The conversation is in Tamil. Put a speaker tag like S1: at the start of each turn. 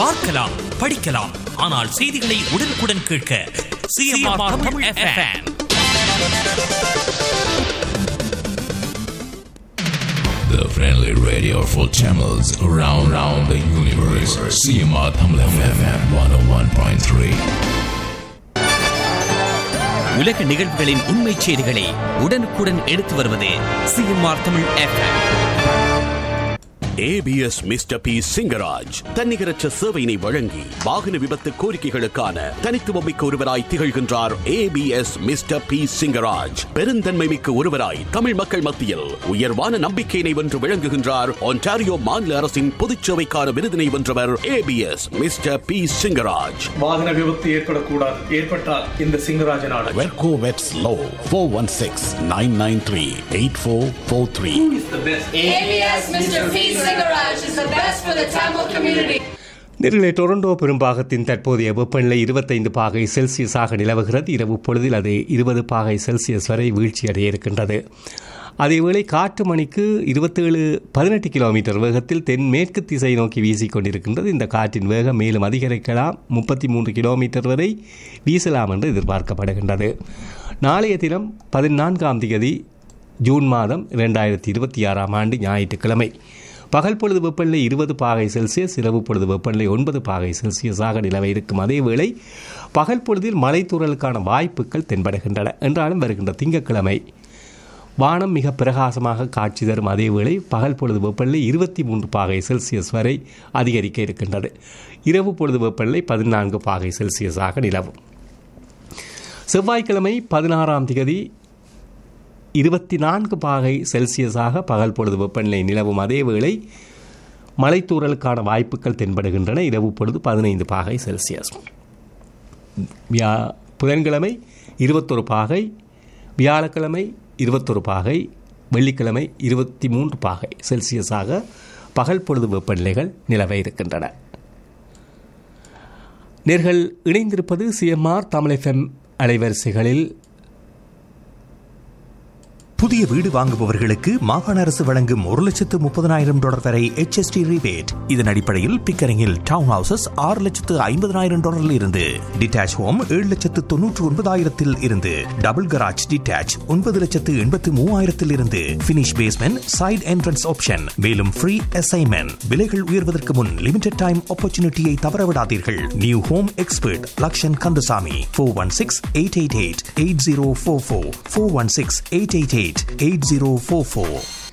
S1: பார்க்கலாம் படிக்கலாம் ஆனால் செய்திகளை உடனுக்குடன் கேட்க CMR Tamil FM
S2: The friendly radio for channels around, around the universe. CMR Tamil FM 101.3.
S1: உலக நிகழ்வுகளின் உண்மை செய்திகளை உடனுக்குடன் எடுத்து வருவது CMR Tamil FM
S3: ABS Mister P Singaraj தன்னிகரற்ற சேவையினை வழங்கி வாகன விபத்து கோரிக்கைகளுக்கான தனித்துவமிக்க ஒருவராய் திகழ்கின்றார் ஏபிஎஸ் மிஸ்டர் பி சிங்கராஜ் பெருந்தன்மை மிக்க ஒருவராய் தமிழ் மக்கள் மத்தியில் உயர்வான நம்பிக்கையினை வென்று விளங்குகின்றார் ஒன்டாரியோ மாநில அரசின் பொதுச்சேவைக்கான விருதினை வென்றவர் ஏபிஎஸ் மிஸ்டர் பி சிங்கராஜ்
S4: வாகன விபத்து ஏற்படக்கூடாது ஏற்பட்டால் இந்த சிங்கராஜன் ஆடல்
S3: வெர்கோ வெட்ஸ் லோ four one six nine nine three eight four four three
S5: ABS Mr. P. Cigarage is the best for the Tamil community.
S6: நேரிலே டொரண்டோ பெரும்பாகத்தின் தற்போதைய வெப்பநிலை இருபத்தைந்து பாகை செல்சியஸாக நிலவுகிறது இரவு பொழுதில் அது இருபது பாகை செல்சியஸ் வரை வீழ்ச்சியடைய இருக்கின்றது அதேவேளை காற்று மணிக்கு இருபத்தேழு பதினெட்டு கிலோமீட்டர் வேகத்தில் தென்மேற்கு திசை நோக்கி வீசிக்கொண்டிருக்கின்றது இந்த காற்றின் வேகம் மேலும் அதிகரிக்கலாம் முப்பத்தி மூன்று கிலோமீட்டர் வரை வீசலாம் என்று எதிர்பார்க்கப்படுகின்றது நாளைய தினம் பதினான்காம் தேதி ஜூன் மாதம் இரண்டாயிரத்தி இருபத்தி ஆறாம் ஆண்டு ஞாயிற்றுக்கிழமை பகல் பொழுது வெப்பநிலை இருபது பாகை செல்சியஸ் இரவு பொழுது வெப்பநிலை ஒன்பது பாகை செல்சியஸாக நிலவ இருக்கும் அதேவேளை பகல் பொழுதில் மலைத்தூறலுக்கான வாய்ப்புகள் தென்படுகின்றன என்றாலும் வருகின்ற திங்கட்கிழமை வானம் மிக பிரகாசமாக காட்சி தரும் அதேவேளை பகல் பொழுது வெப்பநிலை இருபத்தி மூன்று பாகை செல்சியஸ் வரை அதிகரிக்க இருக்கின்றது இரவு பொழுது வெப்பநிலை பதினான்கு பாகை செல்சியஸாக நிலவும் செவ்வாய்க்கிழமை பதினாறாம் தேதி இருபத்தி நான்கு பாகை செல்சியஸாக பகல் பொழுது வெப்பநிலை நிலவும் அதேவேளை மலைத்தூறலுக்கான வாய்ப்புகள் தென்படுகின்றன இரவு பொழுது பதினைந்து பாகை செல்சியஸ் வியா புதன்கிழமை இருபத்தொரு பாகை வியாழக்கிழமை இருபத்தொரு பாகை வெள்ளிக்கிழமை இருபத்தி மூன்று பாகை செல்சியஸாக பகல் பொழுது வெப்பநிலைகள் நிலவ இருக்கின்றன நேர்கள் இணைந்திருப்பது சிஎம்ஆர் தமிழ் எஃப்எம் அலைவரிசைகளில்
S7: புதிய வீடு வாங்குபவர்களுக்கு மாகாண அரசு வழங்கும் ஒரு லட்சத்து முப்பதனாயிரம் டாலர் வரை HST rebate இதன் அடிப்படையில் பிக்கரிங்கில் டவுன் ஹவுசஸ் ஆறு லட்சத்து ஐம்பதனாயிரம் டாலரில் இருந்து டிட்டாச் ஹோம் ஏழு லட்சத்து தொன்னூற்று ஒன்பதாயிரத்தில் இருந்து டபுள் கராஜ் டிட்டாச் ஒன்பது லட்சத்து எண்பத்து மூவாயிரத்தில் இருந்து finish basement side entrance option மேலும் ஃப்ரீ அசைன்மெண்ட் விலைகள் உயர்வதற்கு முன் லிமிடெட் டைம் ஆப்பர்ச்சுனிட்டியை தவறவிடாதீர்கள் new home expert Lakshan Kandasamy four one six eight eight eight eight zero four four four one six eight eight eight eight zero four four